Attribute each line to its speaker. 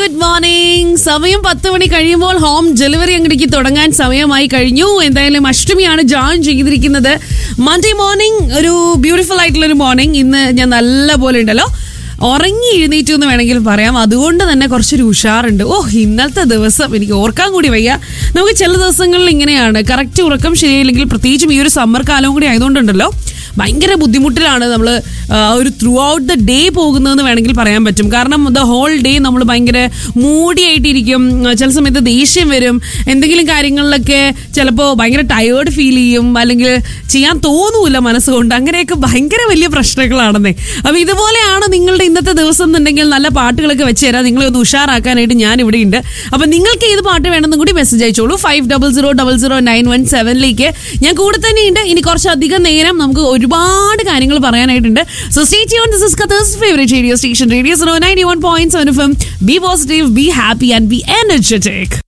Speaker 1: good morning സമയം പത്ത് മണി കഴിയുമ്പോൾ ഹോം ഡെലിവറി അങ്ങോട്ടേക്ക് തുടങ്ങാൻ സമയമായി കഴിഞ്ഞു എന്തായാലും അഷ്ടമിയാണ് ജോയിൻ ചെയ്തിരിക്കുന്നത് മൺഡേ മോർണിംഗ് ഒരു ബ്യൂട്ടിഫുൾ ആയിട്ടുള്ള ഒരു മോർണിംഗ് ഇന്ന് ഞാൻ നല്ല പോലെ ഉണ്ടല്ലോ ഉറങ്ങി എഴുന്നേറ്റു എന്ന് വേണമെങ്കിൽ പറയാം അതുകൊണ്ട് തന്നെ കുറച്ചൊരു ഉഷാറുണ്ട് ഓ ഇന്നലത്തെ ദിവസം എനിക്ക് ഓർക്കാൻ കൂടി വയ്യ നമുക്ക് ചില ദിവസങ്ങളിൽ ഇങ്ങനെയാണ് കറക്റ്റ് ഉറക്കം ശരിയായില്ലെങ്കിൽ പ്രത്യേകിച്ചും ഈ ഒരു സമ്മർ കാലവും കൂടി ആയതുകൊണ്ടുണ്ടല്ലോ ഭയങ്കര ബുദ്ധിമുട്ടിലാണ് നമ്മൾ ഒരു ത്രൂ ഔട്ട് ദ ഡേ പോകുന്നതെന്ന് വേണമെങ്കിൽ പറയാൻ പറ്റും കാരണം ദ ഹോൾ ഡേ നമ്മൾ ഭയങ്കര മൂടിയായിട്ടിരിക്കും ചില സമയത്ത് ദേഷ്യം വരും എന്തെങ്കിലും കാര്യങ്ങളിലൊക്കെ ചിലപ്പോൾ ഭയങ്കര ടയേർഡ് ഫീൽ ചെയ്യും അല്ലെങ്കിൽ ചെയ്യാൻ തോന്നൂല മനസ്സുകൊണ്ട് അങ്ങനെയൊക്കെ ഭയങ്കര വലിയ പ്രശ്നങ്ങളാണെന്നേ അപ്പോൾ ഇതുപോലെയാണ് നിങ്ങളുടെ ഇന്നത്തെ ദിവസം എന്നുണ്ടെങ്കിൽ നല്ല പാട്ടുകളൊക്കെ വെച്ച് തരാം നിങ്ങളെ ഒന്ന് ഉഷാറാക്കാനായിട്ട് ഞാൻ ഇവിടെ ഉണ്ട് അപ്പോൾ നിങ്ങൾക്ക് ഏത് പാട്ട് വേണമെന്നും കൂടി മെസ്സേജ് അയച്ചോളൂ five double zero double zero nine one സെവനിലേക്ക് ഞാൻ കൂടെ തന്നെ ഉണ്ട് ഇനി കുറച്ചധികം നേരം നമുക്ക് ഒരുപാട് കാര്യങ്ങൾ പറയാനായിട്ടുണ്ട് so stay tune this is കത്തേഴ്സ് favourite radio station radio zero ninety one point seven F M be positive be happy and be energetic